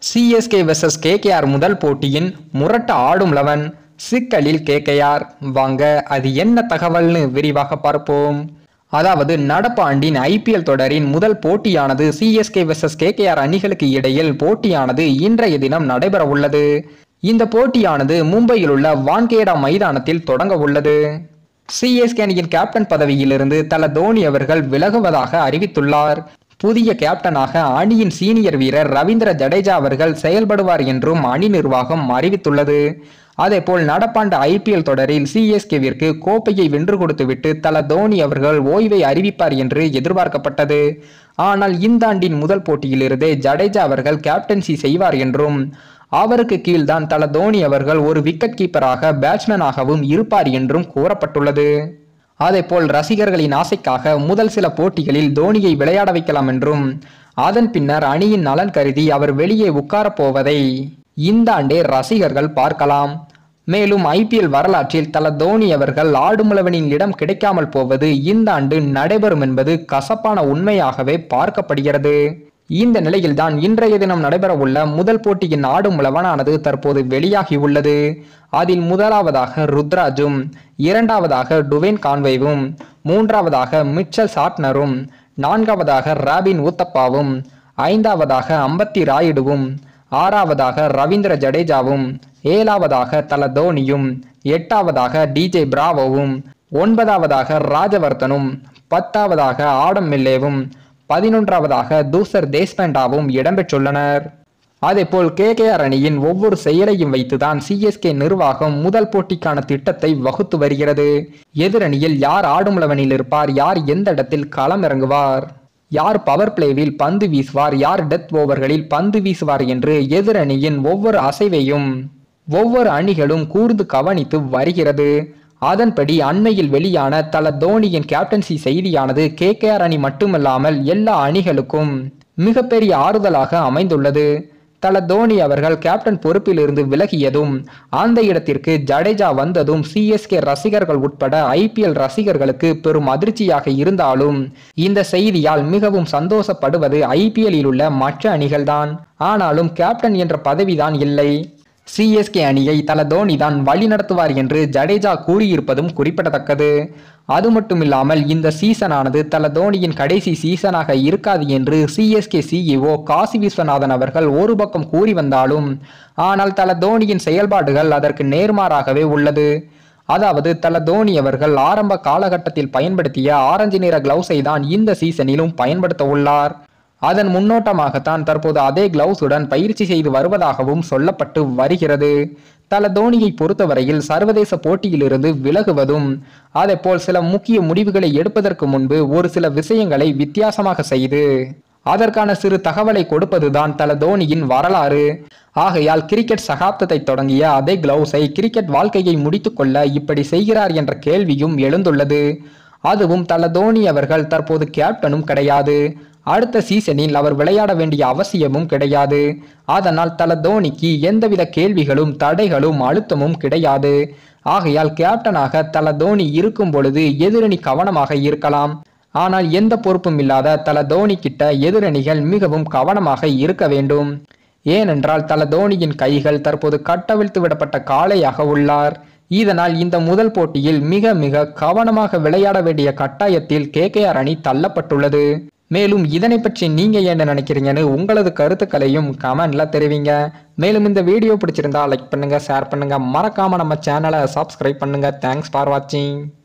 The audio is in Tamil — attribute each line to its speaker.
Speaker 1: சிஎஸ்கே வெர்சஸ் கேகேஆர் முதல் போட்டியின் முரட்ட ஆடும் லெவன் சிக்கலில் கேகேஆர் வாங்க அது என்ன தகவல்னு விரிவாக பார்ப்போம் அதாவது நடப்பு ஆண்டின் ஐபிஎல் தொடரின் முதல் போட்டியானது சிஎஸ்கே வெர்சஸ் கேகேஆர் அணிகளுக்கு இடையில் போட்டியானது இன்றைய தினம் நடைபெற உள்ளது இந்த போட்டியானது மும்பையில் உள்ள வான்கேடா மைதானத்தில் தொடங்க உள்ளது சிஎஸ்கே அணியின் கேப்டன் பதவியிலிருந்து தல தோனி அவர்கள் விலகுவதாக அறிவித்துள்ளார் புதிய கேப்டனாக அணியின் சீனியர் வீரர் ரவீந்திர ஜடேஜா அவர்கள் செயல்படுவார் என்றும் அணி நிர்வாகம் அறிவித்துள்ளது அதேபோல் நடப்பாண்டு ஐபிஎல் தொடரில் சிஎஸ்கேவிற்கு கோப்பையை வென்று கொடுத்துவிட்டு தல தோனி அவர்கள் ஓய்வை அறிவிப்பார் என்று எதிர்பார்க்கப்பட்டது ஆனால் இந்த ஆண்டின் முதல் போட்டியிலிருந்தே ஜடேஜா அவர்கள் கேப்டன்சி செய்வார் என்றும் அவருக்கு கீழ்தான் தல தோனி அவர்கள் ஒரு விக்கெட் கீப்பராக பேட்ஸ்மேனாகவும் இருப்பார் என்றும் கூறப்பட்டுள்ளது அதேபோல் ரசிகர்களின் ஆசைக்காக முதல் சில போட்டிகளில் தோனியை விளையாட வைக்கலாம் என்றும் அதன் பின்னர் அணியின் நலன் கருதி அவர் வெளியே உட்காரப் போவதை இந்த ஆண்டே ரசிகர்கள் பார்க்கலாம் மேலும் ஐபிஎல் வரலாற்றில் தல தோனி அவர்கள் ஆடுமுளவனின் இடம் கிடைக்காமல் போவது இந்த ஆண்டு நடைபெறும் என்பது கசப்பான உண்மையாகவே பார்க்கப்படுகிறது இந்த நிலையில்தான் இன்றைய தினம் நடைபெறவுள்ள முதல் போட்டியின் ஆடும் உழவனானது தற்போது வெளியாகி உள்ளது அதில் முதலாவதாக ருத்ராஜும் இரண்டாவதாக டுவேன் கான்வேவும் மூன்றாவதாக மிச்சல் சாட்னரும் நான்காவதாக ராபின் ஊத்தப்பாவும் ஐந்தாவதாக அம்பத்தி ராயுடுவும் ஆறாவதாக ரவீந்திர ஜடேஜாவும் ஏழாவதாக தல தோனியும் எட்டாவதாக டிஜே பிராவோவும் ஒன்பதாவதாக ராஜவர்த்தனும் பத்தாவதாக ஆடம் மில்லேவும் பதினொன்றாவதாக தூசர் தேஷ்பாண்டாவும் இடம்பெற்றுள்ளனர் அதேபோல் கேகேஆர் அணியின் ஒவ்வொரு செயலையும் வைத்துதான் சிஎஸ்கே நிர்வாகம் முதல் போட்டிக்கான திட்டத்தை வகுத்து வருகிறது எதிரணியில் யார் ஆடுமுளவனில் இருப்பார் யார் எந்த இடத்தில் களம் இறங்குவார் யார் பவர் பிளேவில் பந்து வீசுவார் யார் டெத் ஓவர்களில் பந்து வீசுவார் என்று எதிரணியின் ஒவ்வொரு அசைவையும் ஒவ்வொரு அணிகளும் கூர்ந்து கவனித்து வருகிறது அதன்படி அண்மையில் வெளியான தல தோனியின் கேப்டன்சி செய்தியானது கேகேஆர் அணி மட்டுமல்லாமல் எல்லா அணிகளுக்கும் மிகப்பெரிய ஆறுதலாக அமைந்துள்ளது தல தோனி அவர்கள் கேப்டன் பொறுப்பிலிருந்து விலகியதும் அந்த இடத்திற்கு ஜடேஜா வந்ததும் சிஎஸ்கே ரசிகர்கள் உட்பட ஐபிஎல் ரசிகர்களுக்கு பெரும் அதிர்ச்சியாக இருந்தாலும் இந்த செய்தியால் மிகவும் சந்தோஷப்படுவது ஐபிஎல்லில் உள்ள மற்ற அணிகள்தான் ஆனாலும் கேப்டன் என்ற பதவிதான் இல்லை சிஎஸ்கே அணியை தல தோனி தான் வழி நடத்துவார் என்று ஜடேஜா கூறியிருப்பதும் குறிப்பிடத்தக்கது அது மட்டுமில்லாமல் இந்த சீசனானது தல தோனியின் கடைசி சீசனாக இருக்காது என்று சிஎஸ்கே சிஇஓ காசி விஸ்வநாதன் அவர்கள் ஒரு பக்கம் கூறி வந்தாலும் ஆனால் தல தோனியின் செயல்பாடுகள் அதற்கு நேர்மாறாகவே உள்ளது அதாவது தல தோனி அவர்கள் ஆரம்ப காலகட்டத்தில் பயன்படுத்திய ஆரஞ்சு நிற கிளவுஸை தான் இந்த சீசனிலும் பயன்படுத்த உள்ளார் அதன் முன்னோட்டமாகத்தான் தற்போது அதே கிளவுஸுடன் பயிற்சி செய்து வருவதாகவும் சொல்லப்பட்டு வருகிறது தல தோனியை பொறுத்தவரையில் சர்வதேச போட்டியிலிருந்து விலகுவதும் அதேபோல் சில முக்கிய முடிவுகளை எடுப்பதற்கு முன்பு ஒரு சில விஷயங்களை வித்தியாசமாக செய்து அதற்கான சிறு தகவலை கொடுப்பதுதான் தல தோனியின் வரலாறு ஆகையால் கிரிக்கெட் சகாப்தத்தை தொடங்கிய அதே கிளவுஸை கிரிக்கெட் வாழ்க்கையை முடித்துக்கொள்ள இப்படி செய்கிறார் என்ற கேள்வியும் எழுந்துள்ளது அதுவும் தல தோனி அவர்கள் தற்போது கேப்டனும் கிடையாது அடுத்த சீசனில் அவர் விளையாட வேண்டிய அவசியமும் கிடையாது அதனால் தல தோனிக்கு எந்தவித கேள்விகளும் தடைகளும் அழுத்தமும் கிடையாது ஆகையால் கேப்டனாக தல தோனி இருக்கும் பொழுது எதிரணி கவனமாக இருக்கலாம் ஆனால் எந்த பொறுப்பும் இல்லாத தல தோனி கிட்ட எதிரணிகள் மிகவும் கவனமாக இருக்க வேண்டும் ஏனென்றால் தல தோனியின் கைகள் தற்போது கட்டவிழ்த்து விடப்பட்ட காளையாக உள்ளார் இதனால் இந்த முதல் போட்டியில் மிக மிக கவனமாக விளையாட வேண்டிய கட்டாயத்தில் கேகேஆர் அணி தள்ளப்பட்டுள்ளது மேலும் இதனை பற்றி நீங்க என்ன நினைக்கிறீங்கன்னு உங்களது கருத்துக்களையும் கமெண்ட்ல தெரிவிங்க மேலும் இந்த வீடியோ பிடிச்சிருந்தா லைக் பண்ணுங்க ஷேர் பண்ணுங்க மறக்காம நம்ம சேனலை சப்ஸ்கிரைப் பண்ணுங்க தேங்க்ஸ் ஃபார் வாட்சிங்